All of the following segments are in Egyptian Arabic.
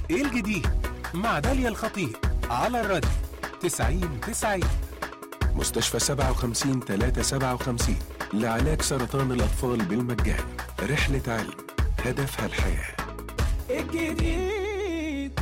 ايه الجديد مع داليا الخطيب على الراديو 90 90 مستشفى 57 357 لعلاج سرطان الأطفال بالمجان رحلة علم هدفها الحياة الجديد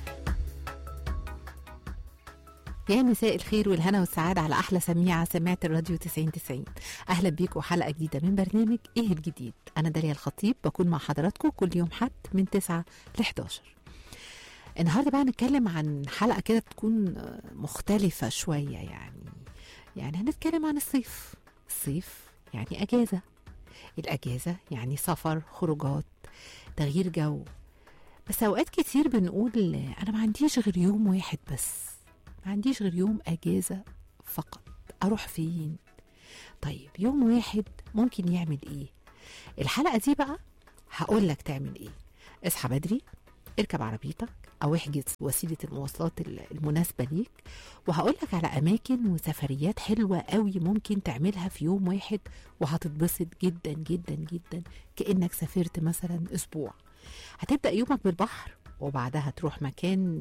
يا مساء الخير والهنا والسعادة على أحلى سميعة سماعة الراديو 90 90 أهلا بيكم حلقة جديدة من برنامج إيه الجديد أنا داليا الخطيب بكون مع حضراتكم كل يوم حد من 9 ل 11 النهارده بقى نتكلم عن حلقة كده تكون مختلفة شوية يعني يعني هنتكلم عن الصيف الصيف يعني أجازة الأجازة يعني سفر خروجات تغيير جو بس أوقات كتير بنقول أنا ما عنديش غير يوم واحد بس ما عنديش غير يوم أجازة فقط أروح فين طيب يوم واحد ممكن يعمل إيه الحلقة دي بقى هقول لك تعمل إيه اصحى بدري اركب عربيتك او احجز وسيله المواصلات المناسبه ليك وهقول لك على اماكن وسفريات حلوه قوي ممكن تعملها في يوم واحد وهتتبسط جدا جدا جدا كانك سافرت مثلا اسبوع هتبدا يومك بالبحر وبعدها تروح مكان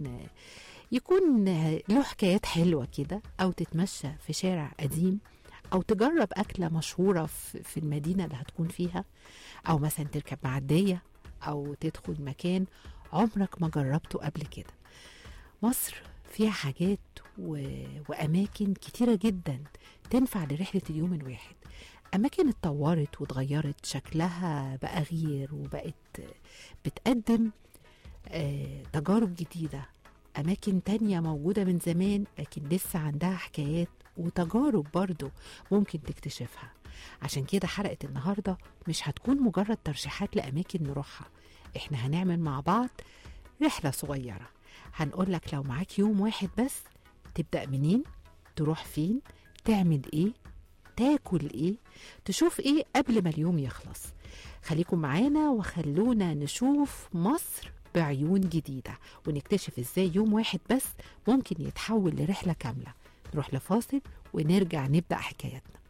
يكون له حكايات حلوه كده او تتمشى في شارع قديم او تجرب اكله مشهوره في المدينه اللي هتكون فيها او مثلا تركب معديه او تدخل مكان عمرك ما جربته قبل كده مصر فيها حاجات و... وأماكن كتيرة جدا تنفع لرحلة اليوم الواحد أماكن اتطورت واتغيرت شكلها بقى غير وبقت بتقدم آه تجارب جديدة أماكن تانية موجودة من زمان لكن لسه عندها حكايات وتجارب برضو ممكن تكتشفها عشان كده حلقة النهاردة مش هتكون مجرد ترشيحات لأماكن نروحها احنا هنعمل مع بعض رحلة صغيرة هنقول لك لو معاك يوم واحد بس تبدأ منين تروح فين تعمل ايه تاكل ايه تشوف ايه قبل ما اليوم يخلص خليكم معانا وخلونا نشوف مصر بعيون جديدة ونكتشف ازاي يوم واحد بس ممكن يتحول لرحلة كاملة نروح لفاصل ونرجع نبدأ حكايتنا